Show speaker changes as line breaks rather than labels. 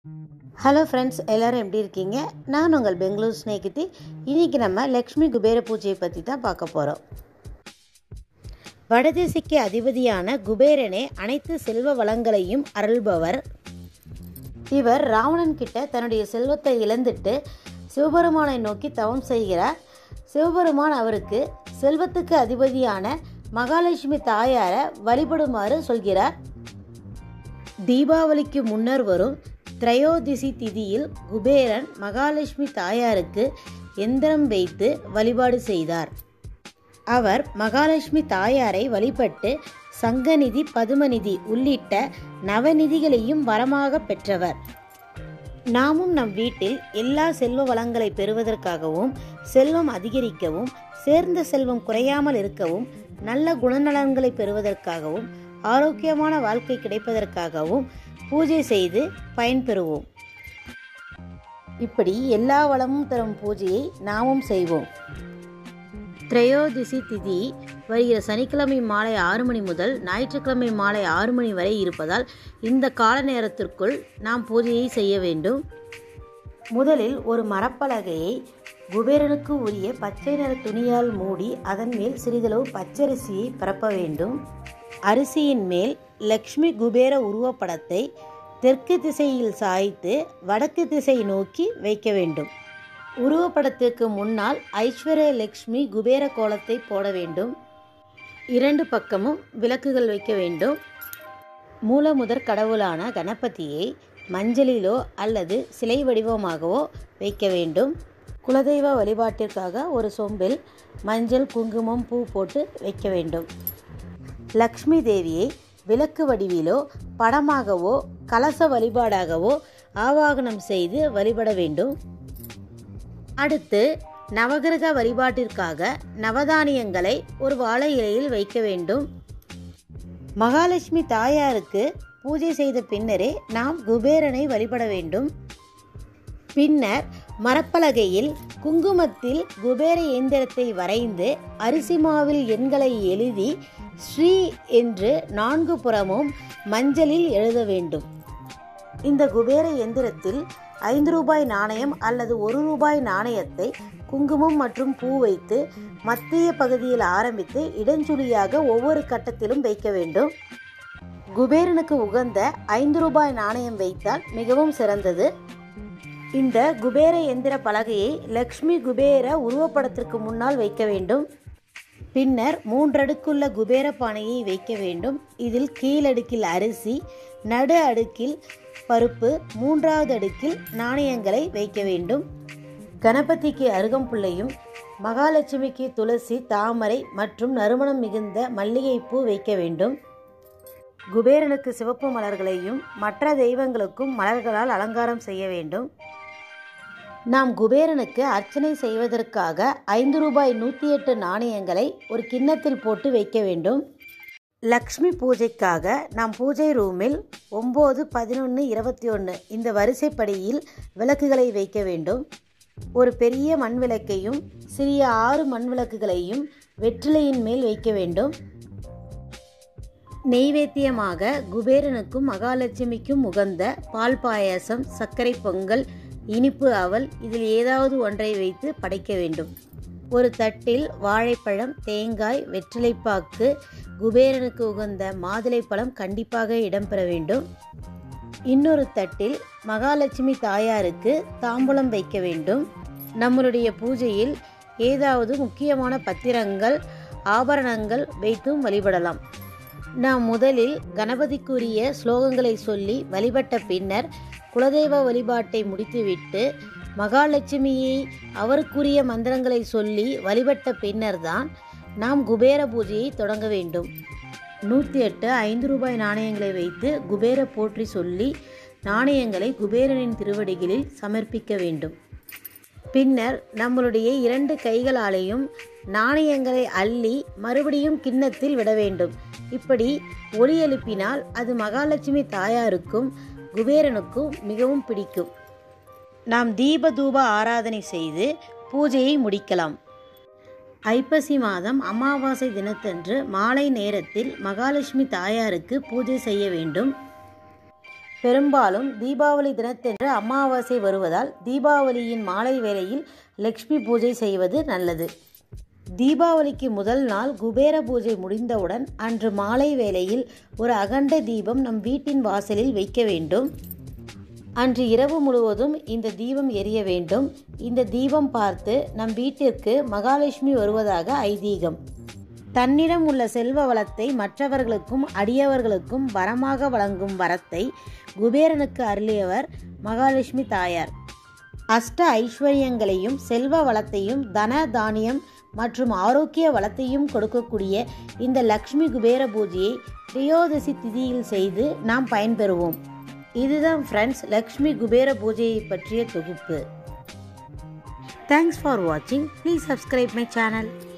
hello friends எல்லோரும் எப்படி இருக்கீங்க நான் உங்கள் பெங்களூர் ஸ்நேகிதி இன்றைக்கி நம்ம லக்ஷ்மி குபேர பூஜையை பற்றி தான் பார்க்க போகிறோம் வடதிசைக்கு அதிபதியான குபேரனே அனைத்து செல்வ வளங்களையும் அருள்பவர் இவர் ராவணன் கிட்ட தன்னுடைய செல்வத்தை இழந்துட்டு சிவபெருமானை நோக்கி தவம் செய்கிறார் சிவபெருமான் அவருக்கு செல்வத்துக்கு அதிபதியான மகாலட்சுமி தாயாரை வழிபடுமாறு சொல்கிறார் தீபாவளிக்கு முன்னர் வரும் திரையோதிசி திதியில் குபேரன் மகாலட்சுமி தாயாருக்கு எந்திரம் வைத்து வழிபாடு செய்தார் அவர் மகாலட்சுமி தாயாரை வழிபட்டு சங்கநிதி பதுமநிதி உள்ளிட்ட நவநிதிகளையும் வரமாக பெற்றவர் நாமும் நம் வீட்டில் எல்லா செல்வ வளங்களை பெறுவதற்காகவும் செல்வம் அதிகரிக்கவும் சேர்ந்த செல்வம் குறையாமல் இருக்கவும் நல்ல குணநலன்களை பெறுவதற்காகவும் ஆரோக்கியமான வாழ்க்கை கிடைப்பதற்காகவும் பூஜை செய்து பயன்பெறுவோம் இப்படி எல்லா வளமும் தரும் பூஜையை நாமும் செய்வோம் திரையோதிசி திதி வருகிற சனிக்கிழமை மாலை ஆறு மணி முதல் ஞாயிற்றுக்கிழமை மாலை ஆறு மணி வரை இருப்பதால் இந்த கால நேரத்திற்குள் நாம் பூஜையை செய்ய வேண்டும் முதலில் ஒரு மரப்பலகையை குபேரனுக்கு உரிய பச்சை நிற துணியால் மூடி அதன் மேல் சிறிதளவு பச்சரிசியை பரப்ப வேண்டும் அரிசியின் மேல் லக்ஷ்மி குபேர உருவப்படத்தை தெற்கு திசையில் சாய்த்து வடக்கு திசை நோக்கி வைக்க வேண்டும் உருவப்படத்திற்கு முன்னால் ஐஸ்வர்ய லக்ஷ்மி குபேர கோலத்தை போட வேண்டும் இரண்டு பக்கமும் விளக்குகள் வைக்க வேண்டும் மூலமுதற் கடவுளான கணபதியை மஞ்சளிலோ அல்லது சிலை வடிவமாகவோ வைக்க வேண்டும் குலதெய்வ வழிபாட்டிற்காக ஒரு சொம்பில் மஞ்சள் குங்குமம் பூ போட்டு வைக்க வேண்டும் லக்ஷ்மி தேவியை விளக்கு வடிவிலோ படமாகவோ கலச வழிபாடாகவோ ஆவாகனம் செய்து வழிபட வேண்டும் அடுத்து நவகிரக வழிபாட்டிற்காக நவதானியங்களை ஒரு வாழை இலையில் வைக்க வேண்டும் மகாலட்சுமி தாயாருக்கு பூஜை செய்த பின்னரே நாம் குபேரனை வழிபட வேண்டும் பின்னர் மரப்பலகையில் குங்குமத்தில் குபேர இயந்திரத்தை வரைந்து அரிசி மாவில் எண்களை எழுதி ஸ்ரீ என்று நான்கு புறமும் மஞ்சளில் எழுத வேண்டும் இந்த குபேர எந்திரத்தில் ஐந்து ரூபாய் நாணயம் அல்லது ஒரு ரூபாய் நாணயத்தை குங்குமம் மற்றும் பூ வைத்து மத்திய பகுதியில் ஆரம்பித்து இடஞ்சுழியாக ஒவ்வொரு கட்டத்திலும் வைக்க வேண்டும் குபேரனுக்கு உகந்த ஐந்து ரூபாய் நாணயம் வைத்தால் மிகவும் சிறந்தது இந்த குபேர எந்திர பலகையை லக்ஷ்மி குபேர உருவப்படத்திற்கு முன்னால் வைக்க வேண்டும் பின்னர் மூன்றடுக்குள்ள குபேர பானையை வைக்க வேண்டும் இதில் கீழடுக்கில் அரிசி நடு அடுக்கில் பருப்பு மூன்றாவது அடுக்கில் நாணயங்களை வைக்க வேண்டும் கணபதிக்கு அருகம்புள்ளையும் மகாலட்சுமிக்கு துளசி தாமரை மற்றும் நறுமணம் மிகுந்த மல்லிகைப்பூ வைக்க வேண்டும் குபேரனுக்கு சிவப்பு மலர்களையும் மற்ற தெய்வங்களுக்கும் மலர்களால் அலங்காரம் செய்ய வேண்டும் நாம் குபேரனுக்கு அர்ச்சனை செய்வதற்காக ஐந்து ரூபாய் நூற்றி எட்டு நாணயங்களை ஒரு கிண்ணத்தில் போட்டு வைக்க வேண்டும் லக்ஷ்மி பூஜைக்காக நாம் பூஜை ரூமில் ஒம்பது பதினொன்று இருபத்தி ஒன்று இந்த வரிசைப்படியில் விளக்குகளை வைக்க வேண்டும் ஒரு பெரிய மண் விளக்கையும் சிறிய ஆறு மண் விளக்குகளையும் வெற்றிலையின் மேல் வைக்க வேண்டும் நெய்வேத்தியமாக குபேரனுக்கும் மகாலட்சுமிக்கும் உகந்த பால் பாயாசம் சர்க்கரை பொங்கல் இனிப்பு அவல் இதில் ஏதாவது ஒன்றை வைத்து படைக்க வேண்டும் ஒரு தட்டில் வாழைப்பழம் தேங்காய் வெற்றிலைப்பாக்கு குபேரனுக்கு உகந்த மாதுளைப்பழம் கண்டிப்பாக இடம்பெற வேண்டும் இன்னொரு தட்டில் மகாலட்சுமி தாயாருக்கு தாம்பூலம் வைக்க வேண்டும் நம்மளுடைய பூஜையில் ஏதாவது முக்கியமான பத்திரங்கள் ஆபரணங்கள் வைத்தும் வழிபடலாம் நாம் முதலில் கணபதிக்குரிய ஸ்லோகங்களை சொல்லி வழிபட்ட பின்னர் குலதெய்வ வழிபாட்டை முடித்துவிட்டு மகாலட்சுமியை அவருக்குரிய மந்திரங்களை சொல்லி வழிபட்ட பின்னர்தான் நாம் குபேர பூஜையை தொடங்க வேண்டும் நூற்றி எட்டு ஐந்து ரூபாய் நாணயங்களை வைத்து குபேர போற்றி சொல்லி நாணயங்களை குபேரனின் திருவடிகளில் சமர்ப்பிக்க வேண்டும் பின்னர் நம்மளுடைய இரண்டு கைகளாலேயும் நாணயங்களை அள்ளி மறுபடியும் கிண்ணத்தில் விட வேண்டும் இப்படி ஒளி எழுப்பினால் அது மகாலட்சுமி தாயாருக்கும் குபேரனுக்கும் மிகவும் பிடிக்கும் நாம் தீப தூப ஆராதனை செய்து பூஜையை முடிக்கலாம் ஐப்பசி மாதம் அமாவாசை தினத்தன்று மாலை நேரத்தில் மகாலட்சுமி தாயாருக்கு பூஜை செய்ய வேண்டும் பெரும்பாலும் தீபாவளி தினத்தன்று அமாவாசை வருவதால் தீபாவளியின் மாலை வேளையில் லக்ஷ்மி பூஜை செய்வது நல்லது தீபாவளிக்கு முதல் நாள் குபேர பூஜை முடிந்தவுடன் அன்று மாலை வேளையில் ஒரு அகண்ட தீபம் நம் வீட்டின் வாசலில் வைக்க வேண்டும் அன்று இரவு முழுவதும் இந்த தீபம் எரிய வேண்டும் இந்த தீபம் பார்த்து நம் வீட்டிற்கு மகாலட்சுமி வருவதாக ஐதீகம் தன்னிடம் உள்ள செல்வ வளத்தை மற்றவர்களுக்கும் அடியவர்களுக்கும் வரமாக வழங்கும் வரத்தை குபேரனுக்கு அருளியவர் மகாலட்சுமி தாயார் அஷ்ட ஐஸ்வர்யங்களையும் செல்வ வளத்தையும் தன தானியம் மற்றும் ஆரோக்கிய வளத்தையும் கொடுக்கக்கூடிய இந்த லக்ஷ்மி குபேர பூஜையை திரியோதசி திதியில் செய்து நாம் பயன்பெறுவோம் இதுதான் ஃப்ரெண்ட்ஸ் லக்ஷ்மி குபேர பூஜையை பற்றிய தொகுப்பு தேங்க்ஸ் ஃபார் வாட்சிங் ப்ளீஸ் சப்ஸ்கிரைப் மை சேனல்